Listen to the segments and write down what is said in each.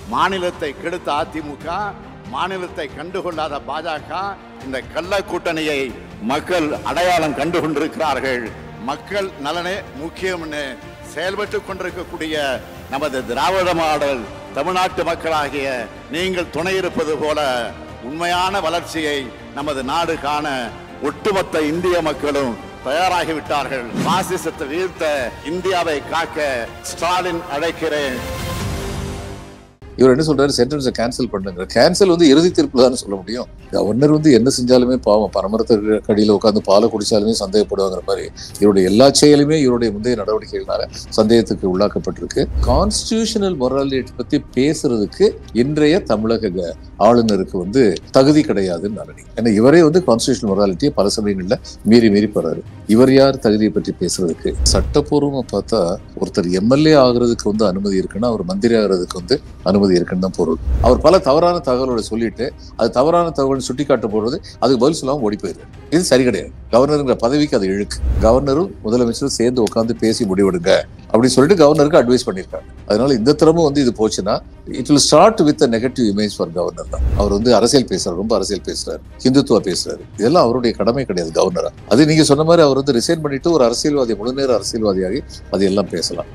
மாநிலத்தை கெடுத்த அதிமுக மாநிலத்தை கண்டுகொள்ளாத பாஜக இந்த கள்ள கூட்டணியை மக்கள் அடையாளம் கண்டு கொண்டிருக்கிறார்கள் மக்கள் நலனே முக்கியம்னு செயல்பட்டு கொண்டிருக்கக்கூடிய நமது திராவிட மாடல் தமிழ்நாட்டு மக்களாகிய நீங்கள் துணை இருப்பது போல உண்மையான வளர்ச்சியை நமது நாடு காண ஒட்டுமொத்த இந்திய மக்களும் தயாராகிவிட்டார்கள் பாசிசத்தை வீழ்த்த இந்தியாவை காக்க ஸ்டாலின் அழைக்கிறேன் இவர் என்ன சொல்றாரு சென்டென்ஸை கேன்சல் பண்ணுங்க கேன்சல் வந்து இறுதி தீர்ப்பு தான் சொல்ல முடியும் கவர்னர் வந்து என்ன செஞ்சாலுமே பாவம் பரமரத்து கடியில் உட்காந்து பாலை குடிச்சாலுமே சந்தேகப்படுவாங்கிற மாதிரி இவருடைய எல்லா செயலுமே இவருடைய முந்தைய நடவடிக்கைகளால சந்தேகத்துக்கு உள்ளாக்கப்பட்டிருக்கு கான்ஸ்டியூஷனல் மொராலிட்டி பத்தி பேசுறதுக்கு இன்றைய தமிழக க- ஆளுநருக்கு வந்து தகுதி கிடையாதுன்னு நான் நினைக்கிறேன் ஏன்னா இவரே வந்து கான்ஸ்டியூஷனல் மொராலிட்டியை பல சமயங்கள்ல மீறி மீறி போறாரு இவர் யார் தகுதியை பற்றி பேசுறதுக்கு சட்டப்பூர்வமா பார்த்தா ஒருத்தர் எம்எல்ஏ ஆகுறதுக்கு வந்து அனுமதி இருக்குன்னா அவர் மந்திரி ஆகுறதுக்கு வந்து அனுமதி இருக்குன்னு தான் பொருள் அவர் பல தவறான தகவல்களை சொல்லிட்டு அது தவறான தகவல் சுட்டி காட்ட போடுறது அதுக்கு பதில் சொல்லாம ஓடி போயிரு இது சரி கிடையாது கவர்னருங்கிற பதவிக்கு அது இழுக்கு கவர்னரும் முதலமைச்சரும் சேர்ந்து உட்காந்து பேசி முடிவெடுங்க அப்படின்னு சொல்லிட்டு கவர்னருக்கு அட்வைஸ் பண்ணியிருக்காங்க அதனால இந்த திறமும் வந்து இது போச்சுன்னா it will start with negative image for governor தான் அவர் வந்து அரசியல் பேசுறாரு ரொம்ப அரசியல் பேசுறாரு ஹிந்துத்துவா பேசுறாரு இதெல்லாம் அவருடைய கடமை கிடையாது கவர்னரா அது நீங்க சொன்ன மாதிரி அவர் வந்து ரிசைன் பண்ணிட்டு ஒரு அரசியல்வாதி முழு நேர அரசியல்வாதியாகி அது எல்லாம் பேசலாம்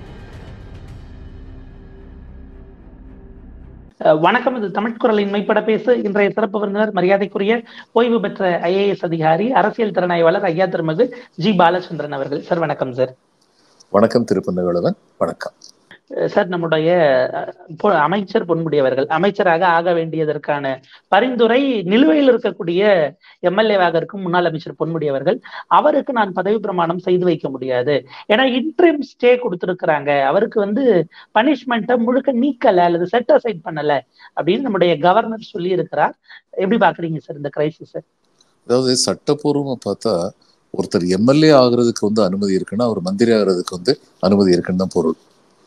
அஹ் வணக்கம் இது தமிழ் குரலின் மெய்ப்பட பேசு இன்றைய சிறப்பு விருந்தினர் மரியாதைக்குரிய ஓய்வு பெற்ற ஐஏஎஸ் அதிகாரி அரசியல் திறனாய்வாளர் ஐயா திருமகு ஜி பாலச்சந்திரன் அவர்கள் சார் வணக்கம் சார் வணக்கம் திருப்பந்தவேலவன் வணக்கம் அஹ் சார் நம்முடைய அஹ், பொ- அமைச்சர் பொன்முடி அவர்கள் அமைச்சராக ஆக வேண்டியதற்கான பரிந்துரை நிலுவையில் இருக்கக்கூடிய எம்எல்ஏவாக இருக்கும் முன்னாள் அமைச்சர் பொன்முடி அவர்கள் அவருக்கு நான் பதவி பிரமாணம் செய்து வைக்க முடியாது ஏன்னா இன்ட்ரீம் ஸ்டே கொடுத்திருக்கிறாங்க அவருக்கு வந்து பனிஷ்மெண்ட்டை முழுக்க நீக்கல அல்லது செட் அசைட் பண்ணல அப்படின்னு நம்முடைய கவர்னர் சொல்லி இருக்கிறார் எப்படி பாக்குறீங்க சார் இந்த கிரைசிஸ் அதாவது சட்டப்பூர்வமா பார்த்தா ஒருத்தர் எம்எல்ஏ ஆகுறதுக்கு வந்து அனுமதி இருக்குன்னா அவர் மந்திரி ஆகுறதுக்கு வந்து அனுமதி இருக்குன்னு தான் பொருள்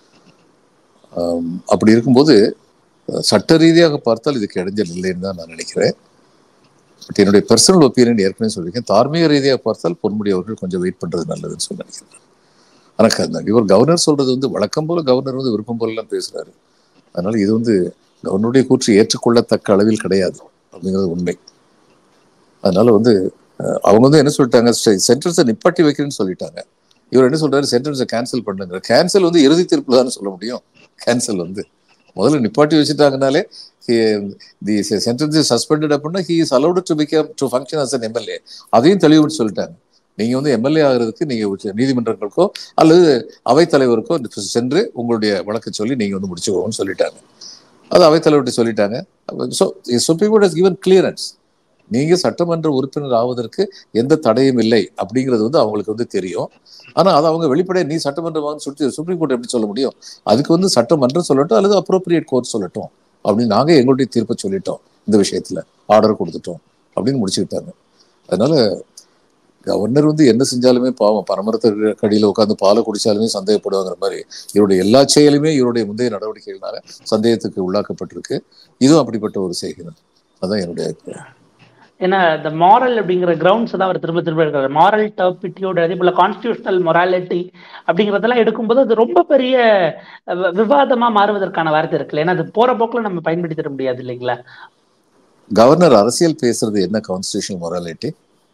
ஆம், அப்படி இருக்கும்போது அஹ், சட்ட ரீதியாக பார்த்தால் இதுக்கு இடைஞ்சல் இல்லைன்னு தான் நான் நினைக்கிறேன் பட் என்னுடைய பர்சனல் ஒப்பீனியன் ஏற்கனவே சொல்லியிருக்கேன் தார்மீக ரீதியாக பார்த்தால் பொன்முடி அவர்கள் கொஞ்சம் வெயிட் பண்றது நல்லதுன்னு சொல்லி நினைக்கிறேன் ஆனால் க- இவர் கவர்னர் சொல்றது வந்து வழக்கம் போல கவர்னர் வந்து விருப்பம் போலலாம் பேசுறாரு அதனால இது வந்து கவர்னருடைய கூற்று ஏற்றுக்கொள்ளத்தக்க அளவில் கிடையாது அப்படிங்கிறது உண்மை அதனால வந்து அஹ், அவங்க வந்து என்ன சொல்லிட்டாங்க சென்டென்ஸை நிப்பாட்டி வைக்கிறேன்னு சொல்லிட்டாங்க இவர் என்ன சொல்றாரு சென்டென்ஸை கேன்சல் பண்ணுங்க கேன்சல் வந்து இறுதி தீர்ப்பு தான் சொல்ல முடியும் கேன்சல் வந்து முதல்ல நிப்பாட்டி வச்சுட்டாங்கனாலே தி சென்டென்ஸ் இஸ் சஸ்பெண்டட் அப்படின்னா he is allowed to become to function as an MLA அதையும் தெளிவுபட்டு சொல்லிட்டாங்க நீங்க வந்து எம்எல்ஏ ஆகிறதுக்கு நீங்க உச்ச- நீதிமன்றங்களுக்கோ அல்லது அவைத்தலைவருக்கோ சென்று உங்களுடைய வழக்கு சொல்லி நீங்க வந்து முடிச்சுக்கோங்கன்னு சொல்லிட்டாங்க அது அவைத்தலைவர்கிட்ட சொல்லிட்டாங்க so supreme court has given clearance நீங்க சட்டமன்ற உறுப்பினர் ஆவதற்கு எந்த தடையும் இல்லை அப்படிங்கிறது வந்து அவங்களுக்கு வந்து தெரியும் ஆனா அதை அவங்க வெளிப்படையா நீ சட்டமன்றமான்னு சொல்லிட்டு சுப்ரீம் கோர்ட் எப்படி சொல்ல முடியும் அதுக்கு வந்து சட்டமன்றம் சொல்லட்டும் அல்லது அப்ரோப்ரியேட் கோர்ட் சொல்லட்டும் அப்படின்னு நாங்க எங்களுடைய தீர்ப்பை சொல்லிட்டோம் இந்த விஷயத்துல ஆர்டர் கொடுத்துட்டோம் அப்படின்னு முடிச்சுக்கிட்டாங்க அதனால கவர்னர் வந்து என்ன செஞ்சாலுமே பாவம் பரமரத்து கடியில உட்காந்து பாலை குடிச்சாலுமே சந்தேகப்படுவாங்கிற மாதிரி இவருடைய எல்லா செயலுமே இவருடைய முந்தைய நடவடிக்கைகளால சந்தேகத்துக்கு உள்ளாக்கப்பட்டிருக்கு இதுவும் அப்படிப்பட்ட ஒரு செய்கை தான் அதான் என்னுடைய அபிப்பிராயம் ஏன்னா இந்த மாரல் அப்படிங்கிற கிரவுண்ட்ஸ் தான் அவர் திரும்ப திரும்ப எடுக்கிறார் மாரல் டர்பிட்டியோட அதே போல கான்ஸ்டியூஷனல் மொராலிட்டி அப்படிங்கிறதெல்லாம் எடுக்கும்போது அது ரொம்ப பெரிய அஹ், விவாதமா மாறுவதற்கான வார்த்தை இருக்குல்ல ஏன்னா அது போற போக்குல நம்ம பயன்படுத்திட முடியாது இல்லைங்களா கவர்னர் அரசியல் பேசுறது என்ன கான்ஸ்டியூஷன் மொராலிட்டி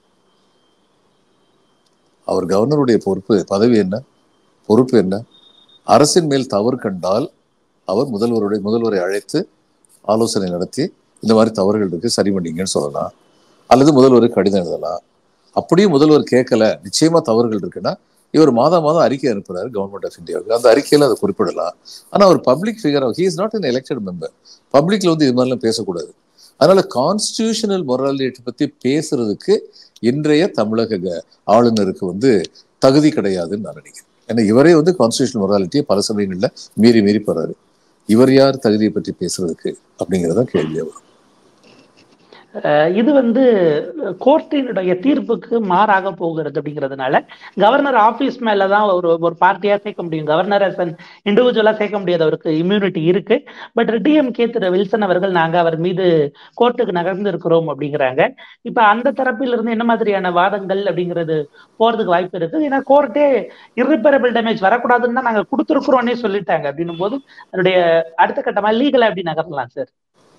அவர் கவர்னருடைய பொறுப்பு பதவி என்ன பொறுப்பு என்ன அரசின் மேல் தவறு கண்டால் அவர் முதல்வருடைய முதல்வரை அழைத்து ஆலோசனை நடத்தி இந்த மாதிரி தவறுகள் இருக்கு சரி பண்ணீங்கன்னு சொல்லலாம் அல்லது முதல்வருக்கு கடிதம் எழுதலாம் அப்படியும் முதல்வர் கேட்கல நிச்சயமா தவறுகள் இருக்குன்னா இவர் மாதம் மாதம் அறிக்கை அனுப்புறாரு கவர்மெண்ட் ஆஃப் இந்தியாவுக்கு அந்த அறிக்கையில அதை குறிப்பிடலாம் ஆனா அவர் public figure he is not an elected member பப்ளிக்ல வந்து இது மாதிரிலாம் பேசக்கூடாது அதனால கான்ஸ்டியூஷனல் மொராலிட்டி பத்தி பேசுறதுக்கு இன்றைய தமிழக க- ஆளுநருக்கு வந்து தகுதி கிடையாதுன்னு நான் நினைக்கிறேன் ஏன்னா இவரே வந்து கான்ஸ்டியூஷனல் மொராலிட்டியை பல சமயங்கள்ல மீறி மீறி போறாரு இவர் யார் தகுதியை பற்றி பேசுறதுக்கு அப்படிங்கறத கேள்வியா வரும் அஹ் இது வந்து கோர்ட்டினுடைய தீர்ப்புக்கு மாறாக போகிறது அப்படிங்கிறதுனால கவர்னர் ஆபீஸ் மேலதான் ஒரு ஒரு பார்ட்டியா சேர்க்க முடியும் கவர்னர் அஸ் அன் இண்டிவிஜுவலா சேர்க்க முடியாது அவருக்கு இம்யூனிட்டி இருக்கு பட் டிஎம்கே திரு வில்சன் அவர்கள் நாங்க அவர் மீது கோர்ட்டுக்கு நகர்ந்து இருக்கிறோம் அப்படிங்கிறாங்க இப்ப அந்த தரப்பில் இருந்து என்ன மாதிரியான வாதங்கள் அப்படிங்கிறது போறதுக்கு வாய்ப்பு இருக்கு ஏன்னா கோர்ட்டே irreparable டேமேஜ் வரக்கூடாதுன்னு தான் நாங்க கொடுத்துருக்குறோன்னே சொல்லிட்டாங்க அப்படின்னும் போது அதனுடைய அடுத்த கட்டமா லீகலா எப்படி நகரலாம் சார்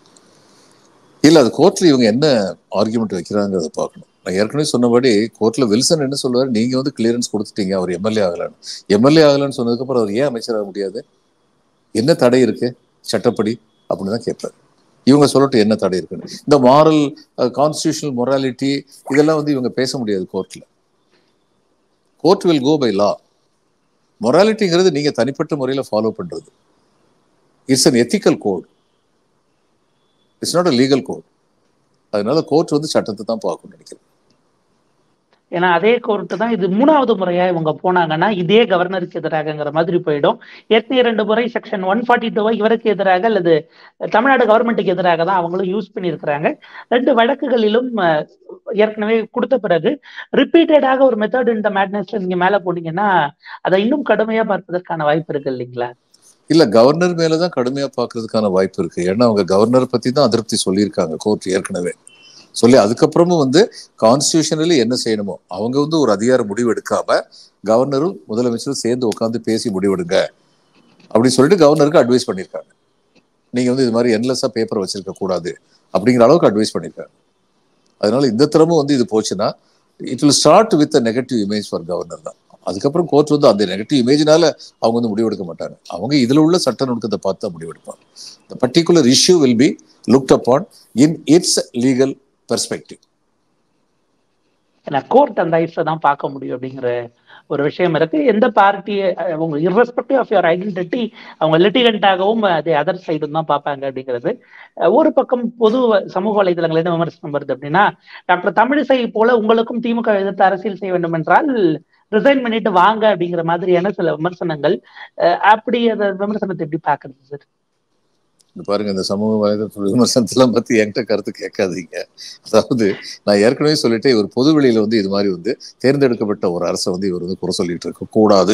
இல்ல அது கோர்ட்ல இவங்க என்ன ஆர்குமெண்ட் வைக்கிறாங்கிறத பார்க்கணும் நான் ஏற்கனவே சொன்னபடி கோர்ட்ல வில்சன் என்ன சொல்லுவாரு நீங்க வந்து கிளியரன்ஸ் கொடுத்துட்டீங்க அவர் எம்எல்ஏ ஆகலான்னு எம்எல்ஏ ஆகலான்னு சொன்னதுக்கு அப்புறம் அவர் ஏன் அமைச்சராக முடியாது என்ன தடை இருக்கு சட்டப்படி அப்படின்னு தான் கேட்பாரு இவங்க சொல்லட்டும் என்ன தடை இருக்குன்னு இந்த மாரல் கான்ஸ்டியூஷனல் மொராலிட்டி இதெல்லாம் வந்து இவங்க பேச முடியாது கோர்ட்ல court will go by law மொராலிட்டிங்கிறது நீங்க தனிப்பட்ட முறையில் ஃபாலோ பண்றது it's an ethical code it's not a legal code அதனால கோர்ட் வந்து சட்டத்தை தான் பார்க்கணும்னு நினைக்கிறேன் ஏன்னா அதே கோர்ட்டு தான் இது மூணாவது முறையா இவங்க போனாங்கன்னா இதே கவர்னருக்கு எதிராகங்கிற மாதிரி போயிடும் ஏற்கனவே ரெண்டு முறை செக்ஷன் ஒன் ஃபார்ட்டி டூவை இவருக்கு எதிராக அல்லது தமிழ்நாடு கவர்மெண்ட்டுக்கு எதிராக தான் அவங்களும் யூஸ் பண்ணியிருக்கிறாங்க ரெண்டு வழக்குகளிலும் அஹ், ஏற்கனவே கொடுத்த பிறகு ரிப்பீட்டடாக ஒரு மெத்தட் இந்த மேட்னஸ்ல நீங்க மேல போனீங்கன்னா அதை இன்னும் கடுமையா பார்ப்பதற்கான வாய்ப்பு இருக்கு இல்லைங்களா இல்ல கவர்னர் மேலதான் கடுமையா பார்க்கிறதுக்கான வாய்ப்பு இருக்கு ஏன்னா அவங்க கவர்னர் பத்தி தான் அதிருப்தி சொல்லியிருக்காங்க கோர்ட் ஏற்கனவே சொல்லி அதுக்கப்புறமும் வந்து கான்ஸ்டியூஷனலி என்ன செய்யணுமோ அவங்க வந்து ஒரு அதிகார முடிவு எடுக்காம கவர்னரும் முதலமைச்சரும் சேர்ந்து உட்காந்து பேசி முடிவெடுங்க அப்படின்னு சொல்லிட்டு கவர்னருக்கு அட்வைஸ் பண்ணியிருக்காங்க நீங்க வந்து இது மாதிரி என்லெஸ்ஸா பேப்பர் வச்சிருக்க கூடாது அப்படிங்கிற அளவுக்கு அட்வைஸ் பண்ணியிருக்காங்க அதனால இந்த தரமும் வந்து இது போச்சுன்னா it will start with negative image for governor தான் அதுக்கப்புறம் கோர்ட் வந்து அந்த நெகட்டிவ் இமேஜ்னால அவங்க வந்து முடிவெடுக்க மாட்டாங்க அவங்க இதுல உள்ள சட்ட நுணுக்கத்தை பார்த்து தான் முடிவெடுப்பாங்க the particular issue will be looked upon in its legal perspective ஏன்னா கோர்ட் அந்த ஐஸை தான் பார்க்க முடியும் அப்படிங்கிற ஒரு விஷயம் இருக்கு எந்த பார்ட்டி அவங்க irrespective ஆஃப் யுவர் ஐடென்டிட்டி அவங்க லிட்டிகண்டாகவும் அதே அதர் சைடும் தான் பார்ப்பாங்க அப்படிங்கிறது அஹ் ஒரு பக்கம் பொது சமூக வலைதளங்கள் என்ன விமர்சனம் வருது அப்படின்னா டாக்டர் தமிழிசை போல உங்களுக்கும் திமுக எதிர்த்து அரசியல் செய்ய வேண்டும் என்றால் ரிசைன் பண்ணிட்டு வாங்க அப்படிங்கிற மாதிரியான சில விமர்சனங்கள் அஹ் அப்படி அந்த விமர்சனத்தை எப்படி பாக்குறது சார் இந்த பாருங்க இந்த சமூக வலைதள விமர்சனத்தெல்லாம் பத்தி என்கிட்ட கருத்து கேட்காதீங்க அதாவது நான் ஏற்கனவே சொல்லிட்டேன் இவர் பொது வெளியில வந்து இது மாதிரி வந்து தேர்ந்தெடுக்கப்பட்ட ஒரு அரசை வந்து இவர் வந்து குறை சொல்லிட்டு இருக்க கூடாது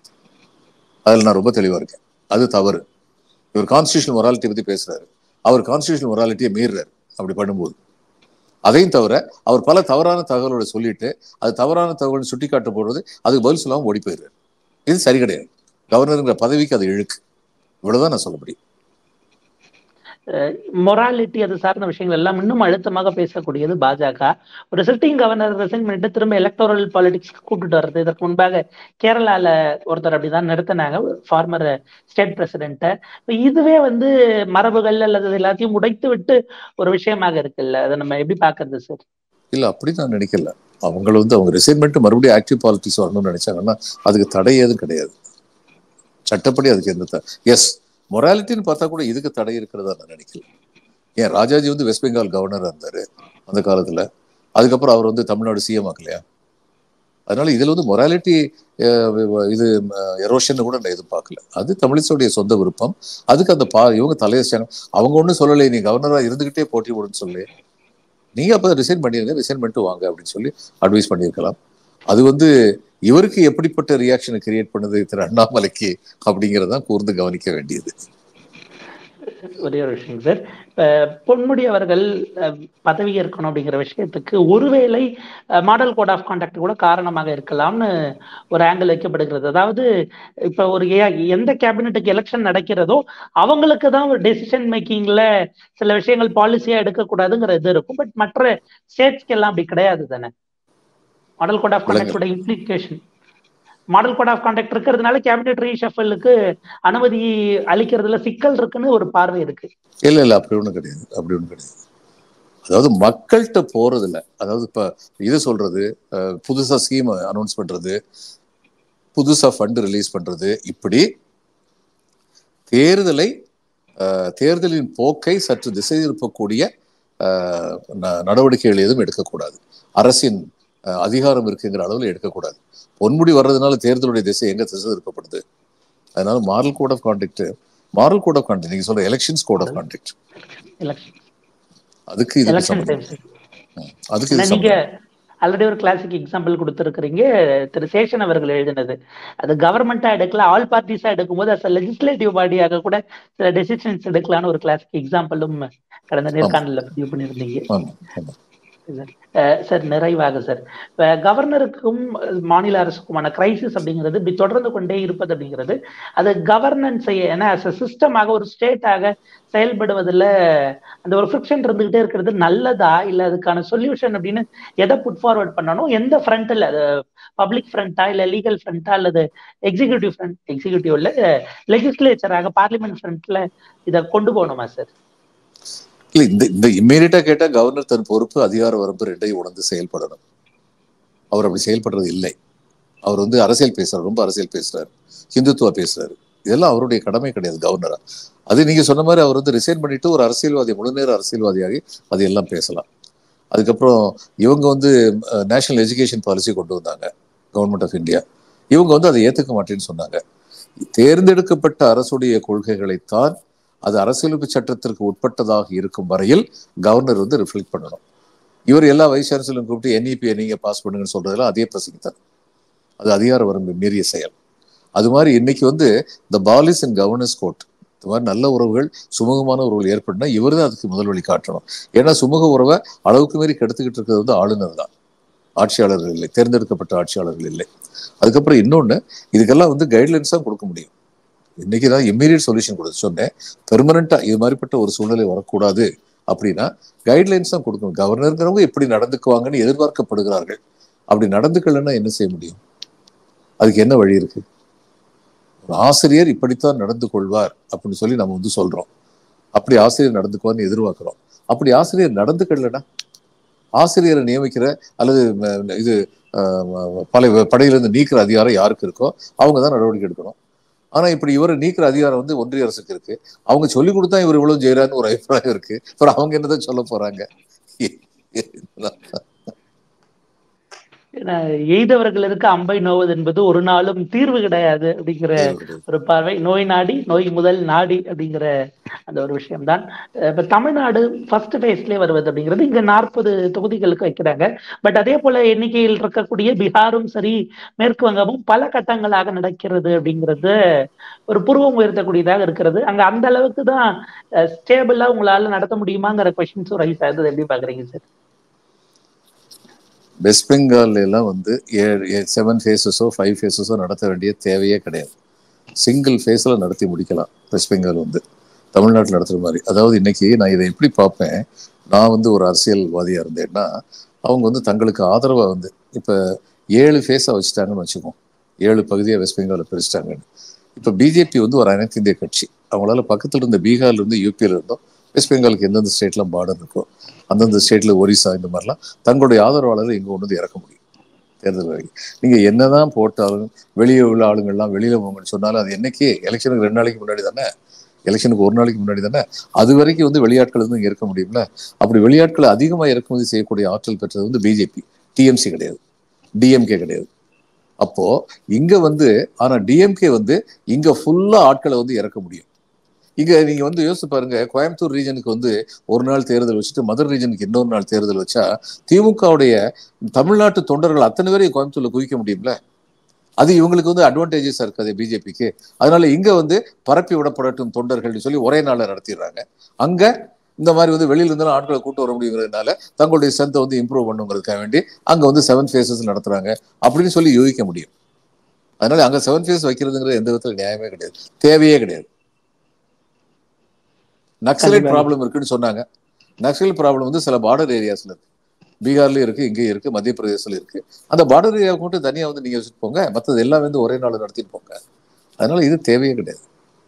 அதுல நான் ரொம்ப தெளிவா இருக்கேன் அது தவறு இவர் கான்ஸ்டியூஷன் மொராலிட்டி பத்தி பேசுறாரு அவர் கான்ஸ்டியூஷன் மொராலிட்டியை மீறுறாரு அப்படி பண்ணும்போது அதையும் தவிர அவர் பல தவறான தகவல்களை சொல்லிட்டு அது தவறான தகவல் சுட்டி காட்ட போடுறது அதுக்கு பதில் சொல்லாம ஓடி போயிடுறாரு இது சரி கிடையாது கவர்னருங்கிற பதவிக்கு அது இழுக்கு இவ்வளவுதான் நான் சொல்ல முடியும் மொராலிட்டி அது சார்ந்த விஷயங்கள் எல்லாம் இன்னும் அழுத்தமாக பேசக்கூடியது பாஜக ஒரு சிட்டிங் கவர்னர் ரிசைன் பண்ணிட்டு திரும்ப எலக்டோரல் பாலிடிக்ஸ் கூப்பிட்டு வர்றது இதற்கு முன்பாக கேரளால ஒருத்தர் அப்படிதான் நிறுத்தினாங்க ஃபார்மர் ஸ்டேட் பிரசிடென்ட்டை இதுவே வந்து மரபுகள் அல்லது எல்லாத்தையும் உடைத்து விட்டு ஒரு விஷயமாக இருக்குல்ல அதை நம்ம எப்படி பாக்குறது சார் இல்ல அப்படி நான் நினைக்கல அவங்கள வந்து அவங்க ரிசைன்மெண்ட் மறுபடியும் ஆக்டிவ் பாலிட்டிக்ஸ் வரணும்னு நினைச்சாங்கன்னா அதுக்கு தடை ஏதும் கிடையாது சட்டப்படி அதுக்கு எந்த எஸ் மொராலிட்டின்னு பார்த்தா கூட இதுக்கு தடை இருக்கிறதா நான் நினைக்கல ஏன் ராஜாஜி வந்து வெஸ்ட் பெங்கால் கவர்னரா இருந்தாரு அந்த காலத்துல அதுக்கப்புறம் அவர் வந்து தமிழ்நாடு சிஎம் ஆகலையா அதனால இதுல வந்து மொராலிட்டி இது எரோஷன் கூட நான் எதுவும் பார்க்கல அது தமிழிசையுடைய சொந்த விருப்பம் அதுக்கு அந்த பா இவங்க தலையச்சாங்க அவங்க ஒன்றும் சொல்லலை நீ கவர்னரா இருந்துகிட்டே போட்டி போடுன்னு சொல்லி நீங்க அப்ப ரிசைன் பண்ணிருங்க ரிசைன் பண்ணிட்டு வாங்க அப்படின்னு சொல்லி அட்வைஸ் பண்ணியிருக்கலாம் அது வந்து இவருக்கு எப்படிப்பட்ட ரியாக்ஷனை கிரியேட் பண்ணுது திரு அண்ணாமலைக்கு அப்படிங்கறதான் கூர்ந்து கவனிக்க வேண்டியது ஒரே ஒரு விஷயம் சார் பொன்முடி அவர்கள் பதவி ஏற்கணும் அப்படிங்கிற விஷயத்துக்கு ஒருவேளை மாடல் கோட் ஆஃப் கான்டாக்ட் கூட காரணமாக இருக்கலாம்னு ஒரு ஆங்கிள் வைக்கப்படுகிறது அதாவது இப்ப ஒரு எந்த கேபினெட்டுக்கு எலெக்ஷன் நடக்கிறதோ அவங்களுக்கு தான் ஒரு டெசிஷன் மேக்கிங்ல சில விஷயங்கள் பாலிசியா எடுக்கக்கூடாதுங்கிற இது இருக்கும் பட் மற்ற ஸ்டேட்ஸ்க்கு எல்லாம் அப்படி கிடையாது தானே மாடல் கோட் ஆஃப் கான்டாக்டோட implication model code of conduct இருக்கிறதுனால கேபினெட் ரீஷஃபலுக்கு அனுமதி அளிக்கிறதுல சிக்கல் இருக்குன்னு ஒரு பார்வை இருக்கு இல்ல இல்ல அப்படி ஒண்ணும் கிடையாது அப்படி ஒண்ணும் கிடையாது அதாவது மக்கள்கிட்ட போறது இல்ல அதாவது இப்ப இது சொல்றது புதுசா ஸ்கீம் அனௌன்ஸ் பண்றது புதுசா ஃபண்ட் ரிலீஸ் பண்றது இப்படி தேர்தலை தேர்தலின் போக்கை சற்று திசை திருப்பக்கூடிய நடவடிக்கைகள் எதுவும் எடுக்கக்கூடாது அரசின் அதிகாரம் இருக்குங்கிற அளவில் எடுக்கக்கூடாது பொன்முடி வர்றதுனால தேர்தலுடைய திசை எங்க திசை திருப்பப்படுது அதனால moral code of conduct moral code of conduct நீங்க சொல்ற எலெக்ஷன்ஸ் கோட் ஆஃப் கான்டாக்ட் அதுக்கு இதுக்கு எலெக்ஷன் சம்பந்தம் டைம்ஸ் ம். அதுக்கு ஏன்னா இது நீங்க சம்பந்தம் ஆல்ரெடி ஒரு கிளாசிக் ஆல்ரெடி ஒரு கிளாசிக் எக்ஸாம்பிள் கொடுத்துருக்கிறீங்க திரு சேஷன் அவர்கள் எழுதினது அது கவர்மெண்டா எடுக்கல ஆல் பார்ட்டிஸா எடுக்கும்போது அஸ் லெஜிஸ்லேட்டிவ் பாடியாக கூட சில டெசிஷன்ஸ் எடுக்கலாம்னு ஒரு கிளாசிக் எக்ஸாம்பிளும் கடந்த ஆமா நேர்காணல பதிவு பண்ணியிருந்தீங்க ஆமா ஆமா சார் அஹ் சார் நிறைவாக சார் இப்ப கவர்னருக்கும் மாநில அரசுக்குமான கிரைசிஸ் அப்படிங்கிறது இப்படி தொடர்ந்து கொண்டே இருப்பது அப்படிங்கிறது அது கவர்னன்ஸை ஏன்னா சிஸ்டமாக ஒரு ஸ்டேட்டாக செயல்படுவதில் அந்த ஒரு ஃபிரிக்ஷன் இருந்துகிட்டே இருக்கிறது நல்லதா இல்ல அதுக்கான சொல்யூஷன் அப்படின்னு எதை புட் ஃபார்வர்ட் பண்ணணும் எந்த ஃப்ரண்ட்ல அது பப்ளிக் ஃப்ரண்டா இல்ல லீகல் ஃப்ரண்டா அல்லது எக்ஸிகியூட்டிவ் ஃப்ரண்ட் எக்ஸிகியூட்டிவ்ல லெஜிஸ்லேச்சராக பார்லிமெண்ட் ஃப்ரண்ட்ல இதை கொண்டு போகணுமா சார் இல்ல இந்த இந்த இம்மீடியட்டா கேட்டா கவர்னர் தன் பொறுப்பு அதிகார வரம்பு ரெண்டையும் உணர்ந்து செயல்படணும் அவர் அப்படி செயல்படுறது இல்லை அவர் வந்து அரசியல் பேசுறாரு ரொம்ப அரசியல் பேசுறாரு ஹிந்துத்துவா பேசுறாரு இதெல்லாம் அவருடைய கடமை கிடையாது கவர்னரா அது நீங்க சொன்ன மாதிரி அவர் வந்து ரிசைன் பண்ணிட்டு ஒரு அரசியல்வாதி முழுநேர அரசியல்வாதியாகி அது எல்லாம் பேசலாம் அதுக்கப்புறம் இவங்க வந்து நேஷனல் எஜுகேஷன் பாலிசி கொண்டு வந்தாங்க கவர்மெண்ட் ஆஃப் இந்தியா இவங்க வந்து அதை ஏத்துக்க மாட்டேன்னு சொன்னாங்க தேர்ந்தெடுக்கப்பட்ட அரசுடைய கொள்கைகளைத்தான் அது அரசியலமைப்பு சட்டத்திற்கு உட்பட்டதாக இருக்கும் வரையில் கவர்னர் வந்து ரிஃப்ளெக்ட் பண்ணணும் இவர் எல்லா வைஸ் சான்சலரும் கூப்பிட்டு என்இபியை நீங்க பாஸ் பண்ணுங்கன்னு சொல்றதெல்லாம் அதே பிரசங்கித்தான் அது அதிகார வரம்பு மீறிய செயல் அது மாதிரி இன்னைக்கு வந்து இந்த பாலிஸ் அண்ட் கவர்னன்ஸ் கோர்ட் இந்த மாதிரி நல்ல உறவுகள் சுமூகமான உறவுகள் ஏற்படுனா இவர் தான் அதுக்கு முதல் வழி காட்டணும் ஏன்னா சுமூக உறவை அளவுக்கு மீறி கெடுத்துக்கிட்டு இருக்கிறது வந்து ஆளுநர் தான் ஆட்சியாளர்கள் இல்லை தேர்ந்தெடுக்கப்பட்ட ஆட்சியாளர்கள் இல்லை அதுக்கப்புறம் இன்னொன்று இதுக்கெல்லாம் வந்து கைட்லைன்ஸ் தான் கொடுக்க முடியும் இன்னைக்கு தான் இம்மீடியட் சொல்யூஷன் கொடுத்து சொன்னேன் பெர்மனண்டா இது மாதிரிப்பட்ட ஒரு சூழ்நிலை வரக்கூடாது அப்படின்னா கைட்லைன்ஸ் தான் கொடுக்கணும் கவர்னருங்கிறவங்க எப்படி நடந்துக்குவாங்கன்னு எதிர்பார்க்கப்படுகிறார்கள் அப்படி நடந்துக்கலன்னா என்ன செய்ய முடியும் அதுக்கு என்ன வழி இருக்கு ஒரு ஆசிரியர் இப்படித்தான் நடந்து கொள்வார் அப்படின்னு சொல்லி நம்ம வந்து சொல்றோம் அப்படி ஆசிரியர் நடந்துக்குவார்னு எதிர்பார்க்கிறோம் அப்படி ஆசிரியர் நடந்துக்கலன்னா ஆசிரியரை நியமிக்கிற அல்லது இது பல படையிலிருந்து நீக்கிற அதிகாரம் யாருக்கு இருக்கோ அவங்க தான் நடவடிக்கை எடுக்கணும் ஆனா இப்படி இவரை நீக்கிற அதிகாரம் வந்து ஒன்றிய அரசுக்கு இருக்கு அவங்க சொல்லி கொடுத்தா இவர் இவ்வளவு செய்யறான்னு ஒரு அபிப்பிராயம் இருக்கு அப்புறம் அவங்க என்னதான் சொல்ல போறாங்க எய்தவர்களுக்கு அம்பை நோவது என்பது ஒரு நாளும் தீர்வு கிடையாது அப்படிங்கிற ஒரு பார்வை நோய் நாடி நோய் முதல் நாடி அப்படிங்கிற அந்த ஒரு விஷயம்தான் இப்ப தமிழ்நாடு ஃபர்ஸ்ட் ஃபேஸ்லேயே வருவது அப்படிங்கிறது இங்க நாற்பது தொகுதிகளுக்கு வைக்கிறாங்க பட் அதே போல எண்ணிக்கையில் இருக்கக்கூடிய பீகாரும் சரி மேற்கு வங்கமும் பல கட்டங்களாக நடக்கிறது அப்படிங்கிறது ஒரு புருவம் உயர்த்தக்கூடியதாக இருக்கிறது அங்க அந்த அளவுக்கு தான் ஸ்டேபிளா உங்களால நடத்த முடியுமாங்கிற கொஸ்டின்ஸும் ரைஸ் ஆகுது எப்படி பாக்குறீங்க சார் வெஸ்ட் பெங்கால்ல எல்லாம் வந்து செவன் ஃபேஸஸோ ஃபைவ் ஃபேஸஸோ நடத்த வேண்டிய தேவையே கிடையாது சிங்கிள் ஃபேஸில் நடத்தி முடிக்கலாம் வெஸ்ட் பெங்கால் வந்து தமிழ்நாட்டில் நடத்துகிற மாதிரி அதாவது இன்னைக்கு நான் இதை எப்படி பார்ப்பேன் நான் வந்து ஒரு அரசியல்வாதியாக இருந்தேன்னா அவங்க வந்து தங்களுக்கு ஆதரவாக வந்து இப்போ ஏழு ஃபேஸாக வச்சுட்டாங்கன்னு வச்சுக்கோம் ஏழு பகுதியாக வெஸ்ட் பெங்காலில் பிரிச்சிட்டாங்கன்னு இப்போ பிஜேபி வந்து ஒரு அனைத்து இந்திய கட்சி அவங்களால பக்கத்தில் இருந்த பீகார்ல இருந்து யூபியில் இருந்தோம் வெஸ்ட் பெங்காலுக்கு எந்தெந்த ஸ்டேட்லாம் பார்டர் இருக்கோ அந்தந்த ஸ்டேட்ல ஒரிசா இந்த மாதிரிலாம் தங்களுடைய ஆதரவாளரை இங்கே கொண்டு வந்து இறக்க முடியும் தேர்தல் வரைக்கும் நீங்க என்னதான் போட்டாலும் வெளியே உள்ள ஆளுங்கள்லாம் வெளியில போங்கன்னு சொன்னாலும் அது என்னைக்கு எலெக்ஷனுக்கு ரெண்டு நாளைக்கு முன்னாடி தானே எலெக்ஷனுக்கு ஒரு நாளைக்கு முன்னாடி தானே அது வரைக்கும் வந்து வெளியாட்கள் வந்து இங்கே இருக்க முடியும்ல அப்படி வெளியாட்களை அதிகமாக இறக்குமதி செய்யக்கூடிய ஆற்றல் பெற்றது வந்து பிஜேபி டிஎம்சி கிடையாது டிஎம்கே கிடையாது அப்போ இங்க வந்து ஆனா டிஎம்கே வந்து இங்க ஃபுல்லா ஆட்களை வந்து இறக்க முடியும் இங்க நீங்க வந்து யோசிச்சு பாருங்க கோயம்புத்தூர் ரீஜனுக்கு வந்து ஒரு நாள் தேர்தல் வச்சுட்டு மதுரை ரீஜனுக்கு இன்னொரு நாள் தேர்தல் வச்சா திமுகவுடைய தமிழ்நாட்டு தொண்டர்கள் அத்தனை பேரையும் கோயம்புத்தூர்ல குவிக்க முடியும்ல அது இவங்களுக்கு வந்து அட்வான்டேஜஸா இருக்காது பிஜேபிக்கு அதனால இங்க வந்து பரப்பி விடப்படட்டும் தொண்டர்கள்னு சொல்லி ஒரே நாள்ல நடத்திடுறாங்க அங்க இந்த மாதிரி வந்து வெளியில இருந்தாலும் ஆட்களை கூட்டு வர முடியுங்கிறதுனால தங்களுடைய ஸ்ட்ரென்த்தை வந்து இம்ப்ரூவ் பண்ணுங்கிறதுக்காக வேண்டி அங்க வந்து செவன் ஃபேஸஸ் நடத்துறாங்க அப்படின்னு சொல்லி யோசிக்க முடியும் அதனால அங்க செவன் ஃபேஸ் வைக்கிறதுங்கிறது எந்த விதத்துல நியாயமே கிடையாது தேவையே கிடையாது நக்சலைட் ப்ராப்ளம் இருக்குன்னு சொன்னாங்க நக்சல் ப்ராப்ளம் வந்து சில பார்டர் ஏரியாஸ்ல இருக்கு பீகார்லயும் இருக்கு இங்கேயும் இருக்கு மத்திய பிரதேசத்துல இருக்கு அந்த பார்டர் ஏரியாவுக்கு மட்டும் தனியா வந்து நீங்க வச்சுட்டு போங்க மற்றது எல்லாம் வந்து ஒரே நாள் நடத்திட்டு போங்க அதனால இது தேவையே கிடையாது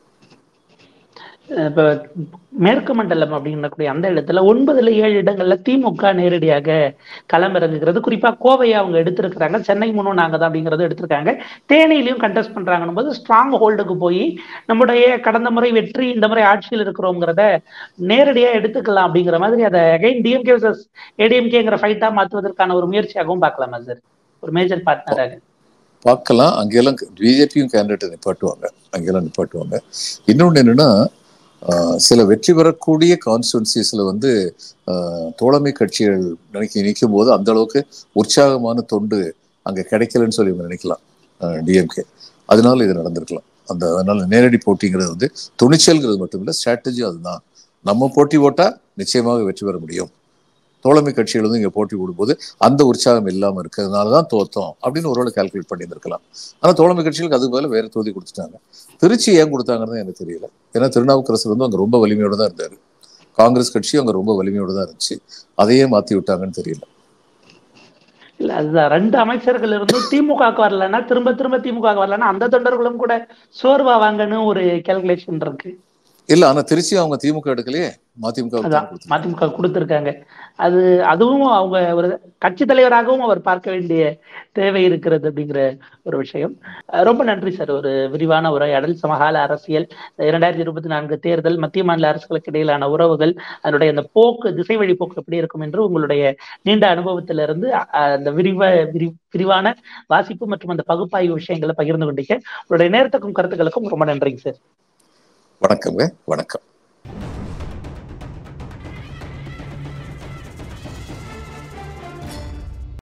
இப்ப மேற்கு மண்டலம் அப்படின்னக்கூடிய அந்த இடத்துல ஒன்பதுல ஏழு இடங்கள்ல திமுக நேரடியாக களமிறங்குகிறது குறிப்பா கோவையை அவங்க எடுத்திருக்கிறாங்க சென்னை மூணும் நாங்க தான் அப்படிங்கறது எடுத்திருக்காங்க தேனியிலையும் கண்டெஸ்ட் பண்றாங்கன்னு போது ஸ்ட்ராங் ஹோல்டுக்கு போய் நம்முடைய கடந்த முறை வெற்றி இந்த முறை ஆட்சியில் இருக்கிறோங்கிறத நேரடியா எடுத்துக்கலாம் அப்படிங்கிற மாதிரி அதை அகைன் டிஎம்கே வர்சஸ் ஏடிஎம்கேங்கிற ஃபைட்டா மாற்றுவதற்கான ஒரு முயற்சியாகவும் பார்க்கலாமா சார் ஒரு மேஜர் பார்ட்னராக பார்க்கலாம் அங்கெல்லாம் பிஜேபியும் கேண்டிடேட் நிப்பாட்டுவாங்க அங்கெல்லாம் நிப்பாட்டுவாங்க இன்னொன்று என்னன்னா ஆஹ் சில வெற்றி பெறக்கூடிய கான்ஸ்டுவன்சிஸ்ல வந்து ஆஹ் தோழமை கட்சிகள் நினைக்க நிற்கும் போது அந்த அளவுக்கு உற்சாகமான தொண்டு அங்க கிடைக்கலன்னு சொல்லி இவங்க நினைக்கலாம் டிஎம்கே அதனால இது நடந்திருக்கலாம் அந்த அதனால நேரடி போட்டிங்கிறது வந்து துணிச்சல்ங்கிறது மட்டும் இல்லை ஸ்ட்ராட்டஜி அதுதான் நம்ம போட்டி போட்டா நிச்சயமாக வெற்றி பெற முடியும் தோழமை கட்சிகள் வந்து இங்க போட்டி போடும்போது அந்த உற்சாகம் இல்லாம இருக்கிறதுனால தான் தோத்தோம் அப்படின்னு ஒரு கால்குலேட் பண்ணியிருந்திருக்கலாம் ஆனா தோழமை கட்சிகளுக்கு அதுக்கு பதிலா வேற தொகுதி கொடுத்துட்டாங்க திருச்சி ஏன் கொடுத்தாங்கன்னு எனக்கு தெரியல ஏன்னா திருநாவுக்கரசர் வந்து அங்க ரொம்ப வலிமையோட தான் இருந்தாரு காங்கிரஸ் கட்சி அங்க ரொம்ப வலிமையோட தான் இருந்துச்சு அதையே மாத்தி விட்டாங்கன்னு தெரியல இல்ல அதுதான் ரெண்டு அமைச்சர்கள் இருந்தும் திமுகவுக்கு வரலன்னா திரும்ப திரும்ப திமுக வரலன்னா அந்த தொண்டர்களும் கூட சோர்வாவாங்கன்னு ஒரு கேல்குலேஷன் இருக்கு இல்ல ஆனா திருச்சி அவங்க திமுக எடுக்கலையே மதிமுக வுக்கு தான் அதான் கொடுத்தாங்க. மதிமுக கொடுத்திருக்காங்க அது அதுவும் அவங்க ஒரு கட்சி தலைவராகவும் அவர் பார்க்க வேண்டிய தேவை இருக்கிறது அப்படிங்கிற ஒரு விஷயம் அஹ் ரொம்ப நன்றி சார் ஒரு விரிவான உரையாடல் சமகால அரசியல் இரண்டாயிரத்தி இருபத்தி நான்கு தேர்தல் மத்திய மாநில அரசுகளுக்கு இடையிலான உறவுகள் அதனுடைய அந்த போக்கு திசை வழி போக்கு எப்படி இருக்கும் என்று உங்களுடைய நீண்ட அனுபவத்திலிருந்து அஹ், அந்த விரிவ விரி விரிவான வாசிப்பு மற்றும் அந்த பகுப்பாய்வு விஷயங்களை பகிர்ந்து கொண்டீங்க உங்களுடைய நேரத்துக்கும் கருத்துக்களுக்கும் ரொம்ப நன்றிங்க சார் வணக்கம்ங்க வணக்கம்